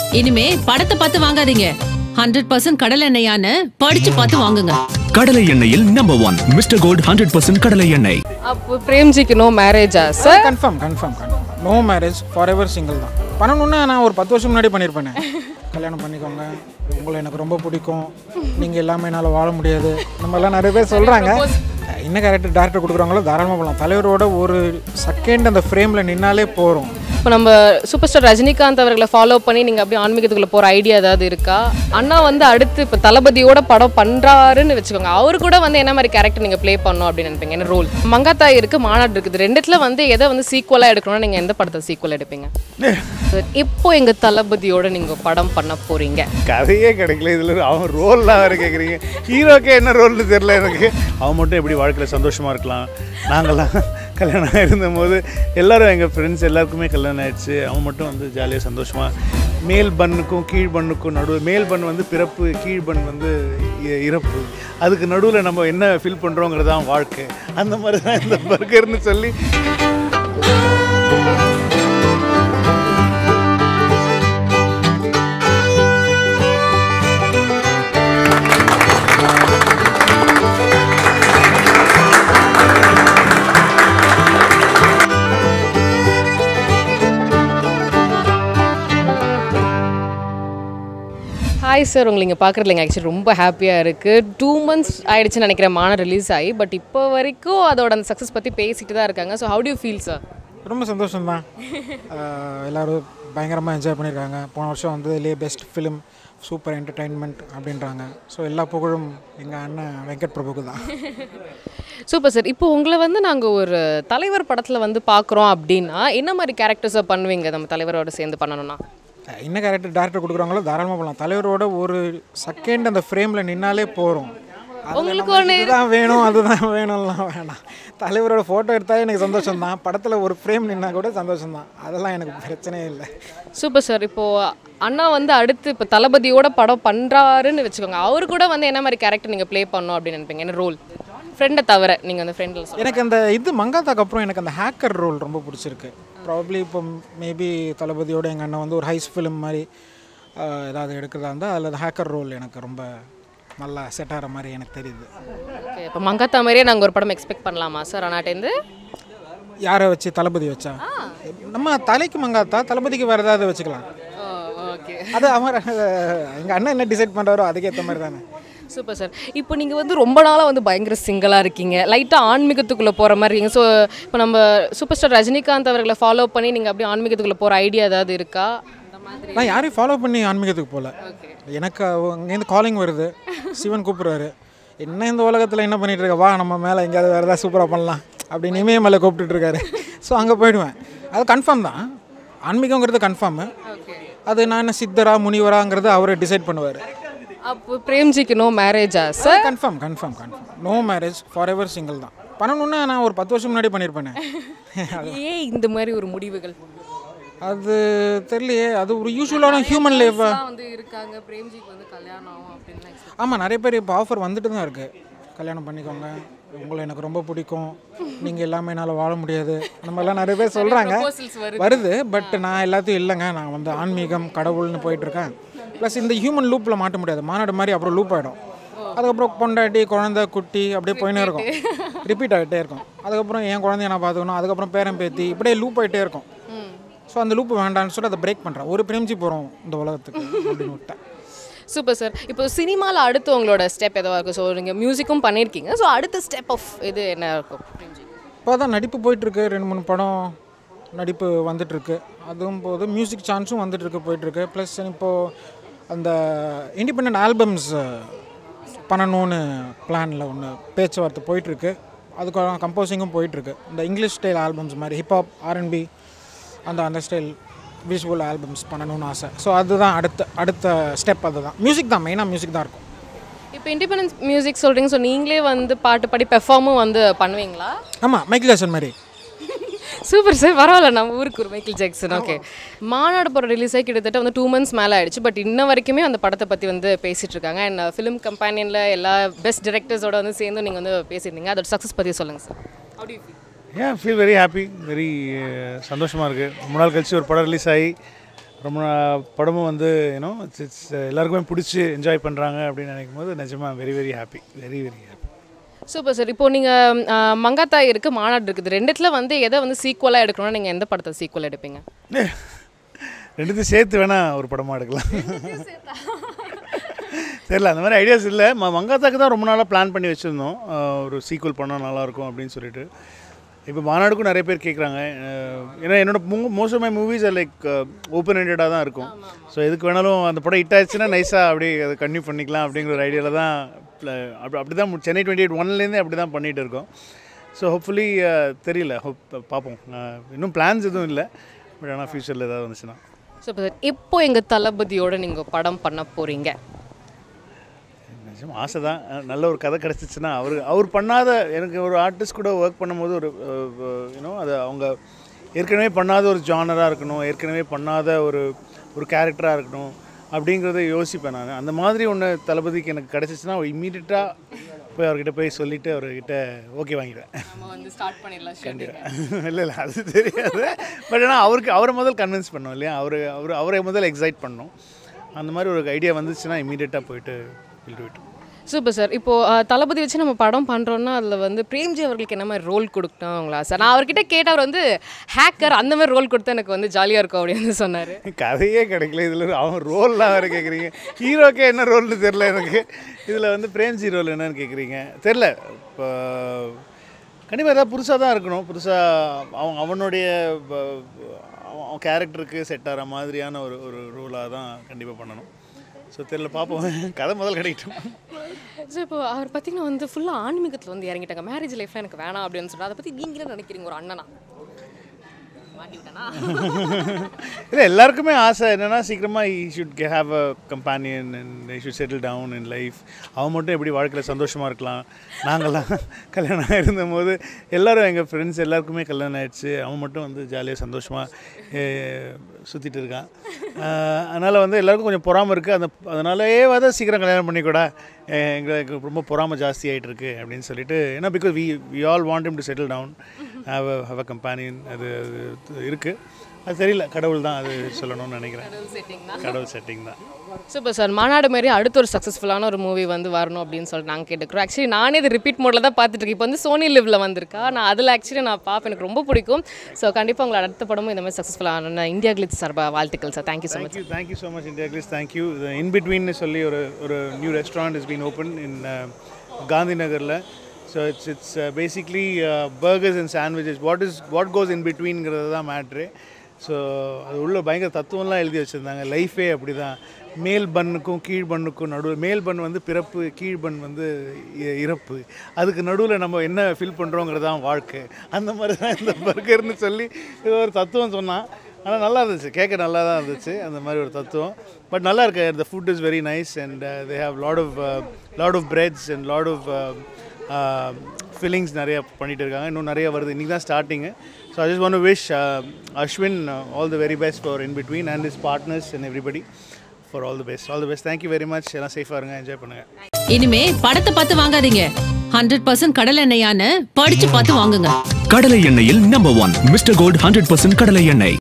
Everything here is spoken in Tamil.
இனிமே படத்தை பார்த்து வாங்காதீங்க ஹண்ட்ரட் பர்சன்ட் கடல் எண்ணெயான்னு படிச்சு பார்த்து வாங்குங்க கடலை எண்ணெயில் number one Mister Gold hundred percent கடலை எண்ணெய் அப்போ பிரேம்ஜிக்கு நோ மேரேஜா sir confirm confirm confirm no marriage forever single தான் பண்ணணும்னா நான் ஒரு பத்து வருஷம் முன்னாடி பண்ணியிருப்பேனே கல்யாணம் பண்ணிக்கோங்க உங்களை எனக்கு ரொம்ப பிடிக்கும் நீங்கள் எல்லாமே என்னால் வாழ முடியாது நம்ம எல்லாம் நிறைய பேர் சொல்கிறாங்க என்ன கேரக்டர் டேரக்டர் கொடுக்குறாங்களோ தாராளமாக போகலாம் தலைவரோட ஒரு செகண்ட் அந்த ஃப்ரேமில் நின்னாலே போகிறோம் இப்போ நம்ம சூப்பர் ஸ்டார் ரஜினிகாந்த் அவர்களை ஃபாலோ பண்ணி நீங்கள் அப்படியே ஆன்மீகத்துக்குள்ள போகிற ஐடியா ஏதாவது இருக்கா அண்ணா வந்து அடுத்து இப்போ தளபதியோட படம் பண்ணுறாருன்னு வச்சுக்கோங்க அவர் கூட வந்து என்ன மாதிரி கேரக்டர் நீங்கள் ப்ளே பண்ணணும் அப்படின்னு நினைப்பீங்க என்ன ரோல் மங்காத்தாய் இருக்குது மாநாடு இருக்குது ரெண்டுத்துல வந்து எதை வந்து சீக்குவலாக எடுக்கணும்னா நீங்கள் எந்த படத்தை சீக்குவல் எடுப்பீங்க Sir, இப்போ எங்கள் தளபதியோட நீங்கள் படம் பண்ண போகிறீங்க கதையே கிடைக்கல இதில் அவன் ரோல்லாம் வேறு கேட்குறீங்க ஹீரோக்கே என்ன ரோல்னு தெரில எனக்கு அவன் மட்டும் எப்படி வாழ்க்கையில் சந்தோஷமாக இருக்கலாம் நாங்கள்லாம் கல்யாணம் இருந்தபோது எல்லாரும் எங்கள் ஃப்ரெண்ட்ஸ் எல்லாருக்குமே கல்யாணம் ஆயிடுச்சு அவன் மட்டும் வந்து ஜாலியாக சந்தோஷமாக மேல் பண்ணுக்கும் கீழ் பண்ணுக்கும் நடுவு மேல் பண் வந்து பிறப்பு கீழ் பண் வந்து இ- இறப்பு அதுக்கு நடுவில் நம்ம என்ன ஃபீல் பண்ணுறோங்கிறது தான் வாழ்க்கை அந்த மாதிரி தான் இந்த பர்கர்னு சொல்லி ஹாய் சார் உங்களை இங்கே பார்க்குறதுல ஆக்சுவலி ரொம்ப ஹாப்பியாக இருக்குது டூ மந்த்ஸ் ஆயிடுச்சுன்னு நினைக்கிறேன் மாநாடு ரிலீஸ் ஆகி பட் இப்போ வரைக்கும் அதோட அந்த சக்ஸஸ் பற்றி பேசிட்டு தான் இருக்காங்க so how to feel sir ரொம்ப சந்தோஷம்தான் ஆஹ் எல்லாரும் பயங்கரமாக என்ஜாய் பண்ணியிருக்காங்க போன வருஷம் வந்து இதுலேயே பெஸ்ட் ஃபிலிம் சூப்பர் என்டர்டைன்மெண்ட் அப்படின்றாங்க ஸோ எல்லா புகழும் எங்கள் அண்ணன் வெங்கட் பிரபுக்கு தான் சூப்பர் சார் இப்போ உங்களை வந்து நாங்கள் ஒரு தலைவர் படத்தில் வந்து பார்க்குறோம் அப்படின்னா என்ன மாதிரி கேரக்டர்ஸை பண்ணுவீங்க நம்ம தலைவரோட சேர்ந்து பண்ணணும்னா என்ன கேரக்டர் டேரக்டர் கொடுக்குறாங்களோ தாராளமாக போகலாம் தலைவரோட ஒரு செகண்ட் அந்த ஃப்ரேமில் நின்னாலே போகிறோம் உங்களுக்கு ஒன்று இதுதான் வேணும் அதுதான் வேணும்லாம் வேணாம் தலைவரோட ஃபோட்டோ எடுத்தாலே எனக்கு சந்தோஷம் தான் படத்தில் ஒரு ஃப்ரேம் நின்னா கூட சந்தோஷம் தான் அதெல்லாம் எனக்கு பிரச்சனையே இல்லை சூப்பர் சார் இப்போது அண்ணா வந்து அடுத்து இப்போ தளபதியோட படம் பண்ணுறாருன்னு வச்சுக்கோங்க அவர் கூட வந்து என்ன மாதிரி கேரக்டர் நீங்கள் ப்ளே பண்ணணும் அப்படின்னு நினைப்பீங்க என்ன ரோல் ஃப்ரெண்டை தவிர நீங்கள் அந்த ஃப்ரெண்டில் சொல்லுங்கள் எனக்கு அந்த இது மங்காத்தாக்கு அப்புறம் எனக்கு அந்த ஹேக்கர் ரோல் ரொம்ப பிடிச்சிருக்கு ப்ராப்ளி இப்போ மேபி தளபதியோட எங்கள் அண்ணன் வந்து ஒரு ஹைஸ் ஃபிலிம் மாதிரி ஆஹ், ஏதாவது எடுக்கிறதா இருந்தால் அதில் அந்த ஹேக்கர் ரோல் எனக்கு ரொம்ப நல்லா செட் ஆகிற மாதிரி எனக்கு தெரியுது ஓகே இப்போ மங்காத்தா மாதிரியே நாங்கள் ஒரு படம் எக்ஸ்பெக்ட் பண்ணலாமா சார் அண்ணாட்டேருந்து யாரை வச்சு தளபதி வச்சா நம்ம தலைக்கு மங்காத்தா தளபதிக்கு வேறு ஏதாவது வச்சுக்கலாம் ஓகே அது அவர் எங்கள் அண்ணன் என்ன டிசைட் பண்ணுறாரோ அதுக்கேற்ற மாதிரி தானே சூப்பர் சார் இப்போ நீங்கள் வந்து ரொம்ப நாளாக வந்து பயங்கர சிங்கிளாக இருக்கீங்க லைட்டாக ஆன்மீகத்துக்குள்ளே போகிற மாதிரி இருக்கீங்க ஸோ இப்போ நம்ம சூப்பர் ஸ்டார் ரஜினிகாந்த் அவர்களை ஃபாலோ பண்ணி நீங்கள் அப்படியே ஆன்மீகத்துக்குள்ளே போகிற ஐடியா ஏதாவது இருக்கா அந்த மாதிரி நான் யாரையும் ஃபாலோ பண்ணி ஆன்மீகத்துக்கு போகல ஓகே எனக்கு அங்கேருந்து காலிங் வருது சிவன் கூப்பிடுறாரு என்ன இந்த உலகத்தில் என்ன பண்ணிட்டு இருக்க வா நம்ம மேலே எங்கேயாவது வேறு ஏதாவது சூப்பராக பண்ணலாம் அப்படின்னு இமயமலை கூப்பிட்டுட்டு இருக்காரு ஸோ அங்கே போயிடுவேன் அது கன்ஃபார்ம் தான் ஆன்மீகங்கிறது கன்ஃபார்மு ஓகே அது நான் என்ன சித்தரா முனிவராங்கிறது அவரே டிசைட் பண்ணுவார் அப்போ பிரேம்ஜிக்கு நோ மேரேஜா sir confirm confirm confirm no marriage forever single தான் பண்ணணும்னா நான் ஒரு பத்து வருஷம் முன்னாடி பண்ணியிருப்பேனே ஏன் இந்த மாதிரி ஒரு முடிவுகள் அது தெரியலையே அது ஒரு யூஸ்வலான ஹியூமன் லைஃபா வந்து இருக்காங்க பிரேம்ஜிக்கு வந்து கல்யாணம் ஆகும் அப்படின்னு ஆமாம் நிறைய பேர் இப்போ ஆஃபர் வந்துட்டு தான் இருக்குது கல்யாணம் பண்ணிக்கோங்க உங்களை எனக்கு ரொம்ப பிடிக்கும் நீங்கள் எல்லாமே என்னால் வாழ முடியாது நம்ம எல்லாம் நிறைய பேர் சொல்கிறாங்க வருது பட் நான் எல்லாத்தையும் இல்லைங்க நான் வந்து ஆன்மீகம் கடவுள்னு போயிட்டுருக்கேன் ப்ளஸ் இந்த ஹியூமன் லூப்பில் மாட்ட முடியாது மாநாடு மாதிரி அப்புறம் லூப் ஆகிடும் அதுக்கப்புறம் பொண்டாட்டி குழந்தை குட்டி அப்படியே போயினே இருக்கும் ரிப்பீட் ஆகிட்டே இருக்கும் அதுக்கப்புறம் என் குழந்தைய நான் பார்த்துக்கணும் அதுக்கப்புறம் பேரன் பேத்தி இப்படியே லூப் ஆகிட்டே இருக்கும் ஸோ அந்த லூப் வேண்டாம்னு சொல்லிட்டு அதை பிரேக் பண்ணுறேன் ஒரு பிரேமிச்சு போகிறோம் இந்த உலகத்துக்கு அப்படின்னு விட்டேன் சூப்பர் சார் இப்போ சினிமாவில் அடுத்து உங்களோட ஸ்டெப் எதுவாக இருக்கும் ஸோ நீங்கள் மியூசிக்கும் பண்ணியிருக்கீங்க ஸோ அடுத்த ஸ்டெப் ஆஃப் இது என்ன இருக்கும் இப்போ தான் நடிப்பு போயிட்டுருக்கு ரெண்டு மூணு படம் நடிப்பு வந்துட்டுருக்கு அதுவும் போது மியூசிக் சான்ஸும் வந்துட்டுருக்கு போயிட்டுருக்கு ப்ளஸ் இப்போது அந்த இண்டிபெண்ட் ஆல்பம்ஸ் பண்ணணும்னு பிளானில் ஒன்று பேச்சுவார்த்தை போயிட்டுருக்கு அதுக்காக கம்போசிங்கும் போயிட்டுருக்கு இந்த இங்கிலீஷ் ஸ்டைல் ஆல்பம்ஸ் மாதிரி ஹிப்ஹாப் ஆர்என்பி அந்த அந்த ஸ்டைல் விஷுவல் ஆல்பம்ஸ் பண்ணணும்னு ஆசை ஸோ அதுதான் அடுத்த அடுத்த ஸ்டெப் அதுதான் மியூசிக் தான் மெயினாக மியூசிக் தான் இருக்கும் இப்போ இண்டிபெண்டன்ஸ் மியூசிக் சொல்கிறீங்க ஸோ நீங்களே வந்து பாட்டு பாடி பெர்ஃபார்மும் வந்து பண்ணுவீங்களா ஆமாம் மைக்கேல் ஜாக்சன் மாதிரி சூப்பர் சார் பரவாயில்ல நம்ம ஊருக்கு ஒரு மைக்கேல் ஜாக்சன் ஓகே மாநாடு படம் ரிலீஸ் ஆகி கிட்டத்தட்ட வந்து டூ மந்த்ஸ் மேலே ஆயிடுச்சு பட் இன்ன வரைக்குமே அந்த படத்தை பற்றி வந்து பேசிட்டு இருக்காங்க அண்ட் ஃபிலிம் கம்பெனியில் எல்லா பெஸ்ட் டிரெக்டர்ஸோட வந்து சேர்ந்து நீங்கள் வந்து பேசியிருந்தீங்க அதோட சக்ஸஸ் பற்றி சொல்லுங்கள் sir How do you feel? I feel very happy very சந்தோஷமாக இருக்குது ரொம்ப நாள் கழிச்சு ஒரு படம் ரிலீஸ் ஆகி ரொம்ப நா- படமும் வந்து யூனோ இட்ஸ் எல்லாருக்குமே பிடிச்சி என்ஜாய் பண்ணுறாங்க அப்படின்னு நினைக்கும் போது நிஜமாக very very happy very very happy super sir இப்போ நீங்கள் மங்காத்தாய் இருக்குது மாநாடு இருக்குது ரெண்டுத்துல வந்து எதை வந்து சீக்குவலாக எடுக்கணும்னா நீங்கள் எந்த படத்தை சீக்குவல் எடுப்பீங்க ரெண்டுத்தையும் சேர்த்து வேணால் ஒரு படமாக எடுக்கலாம் தெரியல அந்த மாதிரி ஐடியாஸ் இல்லை ம மங்காத்தாக்கு தான் ரொம்ப நாளாக பிளான் பண்ணி வச்சுருந்தோம் அஹ் ஒரு சீக்குவல் பண்ணால் நல்லாயிருக்கும் அப்படின்னு சொல்லிட்டு இப்போ மாநாடுக்கும் நிறைய பேர் கேட்குறாங்க ஏன்னா என்னோட most of my movies like open ஹெண்டடாக தான் இருக்கும் ஸோ எதுக்கு வேணாலும் அந்த படம் ஹிட் ஆயிடுச்சுன்னா நைஸாக அப்படியே அதை கன்டினியூ பண்ணிக்கலாம் அப்படிங்கிற ஒரு ஐடியாவில் தான் pla- அப்படி அப்படி தான் சென்னை டுவெண்ட்டி எயிட் ஒன்லேருந்தே அப்படி தான் பண்ணிகிட்டு இருக்கோம் ஸோ ஹோப்ஃபுல்லி தெரியல ஹோப் பார்ப்போம் அஹ் இன்னும் பிளான்ஸ் எதுவும் இல்லை பட் ஆனால் ஃப்யூச்சரில் ஏதாவது வந்துச்சுன்னா சூப்பர் சார் இப்போ எங்கள் தளபதியோட நீங்கள் படம் பண்ண போகிறீங்க நிஜம் ஆசை தான் அஹ் நல்ல ஒரு கதை கிடச்சிச்சின்னா அவர் அவர் பண்ணாத எனக்கு ஒரு ஆர்டிஸ்ட் கூட ஒர்க் பண்ணும்போது ஒரு யூனோ அது அவங்க ஏற்கனவே பண்ணாத ஒரு ஜானராக இருக்கணும் ஏற்கனவே பண்ணாத ஒரு ஒரு கேரக்டராக இருக்கணும் அப்படிங்கிறத யோசிப்பேன் நான் அந்த மாதிரி ஒன்று தளபதிக்கு எனக்கு கிடச்சிச்சின்னா இம்மீடியட்டாக போய் அவர்கிட்ட போய் சொல்லிவிட்டு அவர்கிட்ட ஓகே வாங்கிடுவேன் நம்ம வந்து ஸ்டார்ட் பண்ணிடலாம் இல்லை இல்லை அது தெரியாது பட் ஆனால் அவருக்கு அவரை முதல் கன்வின்ஸ் பண்ணோம் இல்லையா அவர் அவர் அவரை முதல் எக்ஸைட் பண்ணோம் அந்த மாதிரி ஒரு ஐடியா வந்துச்சுன்னா இம்மீடியட்டாக போயிட்டு வில் விட்டு சூப்பர் சார் இப்போ அஹ், தளபதி வச்சு நம்ம படம் பண்ணுறோன்னா அதில் வந்து பிரேம்ஜி அவர்களுக்கு என்ன மாதிரி ரோல் கொடுக்கணுங்களா சார் நான் அவர்கிட்ட கேட்ட அவர் வந்து ஹேக்கர் அந்த மாதிரி ரோல் கொடுத்தா எனக்கு வந்து ஜாலியாக இருக்கும் அப்படின்னு சொன்னார் கதையே கிடைக்கல இதில் அவன் ரோல்லாம் வேறு கேட்குறீங்க ஹீரோக்கே என்ன ரோல்னு தெரில எனக்கு இதில் வந்து பிரேம்ஜி ரோல் என்னன்னு கேட்குறீங்க தெரில இப்போ கண்டிப்பாக ஏதாவது புதுசாக தான் இருக்கணும் புதுசாக அவன் அவனுடைய ப- அவன் அவன் கேரக்டருக்கு செட் ஆகிற மாதிரியான ஒரு ஒரு ரோலாக தான் கண்டிப்பாக பண்ணணும் ஸோ தெரில பார்ப்போம் கதை முதல் கிடைக்கட்டும் ஸோ இப்போ அவர் பார்த்தீங்கன்னா வந்து ஃபுல்லாக ஆன்மீகத்தில் வந்து இறங்கிட்டாங்க மேரேஜ் லைஃப்லாம் எனக்கு வேணாம் அப்படின்னு சொல்லிட்டு அதை பற்றி நீங்களே நினைக்கிறீங்க ஒரு அண்ணனா மாட்டி விட்டேனா இல்லை எல்லாருக்குமே ஆசை என்னென்னா சீக்கிரமாக I should have a companion and I should settle down in life அவன் மட்டும் எப்படி வாழ்க்கையில் சந்தோஷமாக இருக்கலாம் நாங்கள்லாம் கல்யாணம் இருந்தபோது எல்லாரும் எங்கள் ஃப்ரெண்ட்ஸ் எல்லாருக்குமே கல்யாணம் ஆயிடுச்சு அவன் மட்டும் வந்து ஜாலியாக சந்தோஷமாக சுற்றிட்டு இருக்கான் அதனால் வந்து எல்லாருக்கும் கொஞ்சம் பொறாமல் இருக்குது அந்த அதனாலேயே வந்து சீக்கிரம் கல்யாணம் பண்ணிக்கூட எங்களுக்கு ரொம்ப பொறாமை ஜாஸ்தி ஆகிட்டு இருக்கு அப்படின்னு சொல்லிட்டு ஏன்னா because we we all want to settle down have a have a companion அது அது இருக்குது அது தெரியல கடவுள் தான் அது சொல்லணும்னு நினைக்கிறேன் கடவுள் செட்டிங் தான் சூப்பர் சார் மாநாடு மாரி அடுத்த ஒரு சக்ஸஸ்ஃபுல்லான ஒரு மூவி வந்து வரணும் அப்படின்னு சொல்லிட்டு நாங்கள் கேட்டுக்கிறோம் ஆக்சுவலி நானே இது ரிப்பீட் மோடில் தான் பார்த்துட்டு இருக்கேன் இப்போ வந்து சோனி லிவ்ல வந்திருக்கா நான் அதில் ஆக்சுவலி நான் பார்ப்பேன் எனக்கு ரொம்ப பிடிக்கும் ஸோ கண்டிப்பாக உங்களோட அடுத்த படமும் இந்த மாதிரி சக்ஸஸ்ஃபுல்லான இந்தியா கிளிச் சார்பாக வாழ்த்துக்கள் sir thank you so much thank you thank you so much India Glitz thank you in பிட்வீன்னு சொல்லி ஒரு ஒரு new restaurant is been open in Gandhi நகரில் so it's it's basically burgers and sandwiches what is what goes in பிட்வீன்ங்கிறது தான் மேட்ரு ஸோ அது உள்ள பயங்கர தத்துவம்லாம் எழுதி வச்சுருந்தாங்க லைஃபே அப்படி தான் மேல் பண்ணுக்கும் கீழ் பண்ணுக்கும் நடுவில் மேல் பன் வந்து பிறப்பு கீழ் பன் வந்து இ- இறப்பு அதுக்கு நடுவில் நம்ம என்ன ஃபீல் பண்ணுறோங்கிறது தான் வாழ்க்கை அந்த மாதிரி தான் இந்த பர்கர்னு சொல்லி இது ஒரு தத்துவம் சொன்னான் ஆனால் நல்லா இருந்துச்சு கேட்க நல்லா தான் இருந்துச்சு அந்த மாதிரி ஒரு தத்துவம் பட் நல்லா இருக்கு the food is very nice and they have lot of lot of breads and lot of fillings நிறைய பண்ணிட்டு இருக்காங்க இன்னும் நிறைய வருது இன்றைக்கி தான் ஸ்டார்டிங்கு so I just one wish Ashwin all the very best for in between and is partners and everybody for all the best all the best thank you very much எல்லாம் சேஃபாக இருங்க என்ஜாய் பண்ணுங்கள் இனிமே படத்தை பார்த்து வாங்காதீங்க ஹண்ட்ரட் பர்சன்ட் கடல் எண்ணெயான்னு படிச்சு பார்த்து வாங்குங்க கடலை எண்ணெயில் number one Mister Gold hundred percent கடலை எண்ணெய்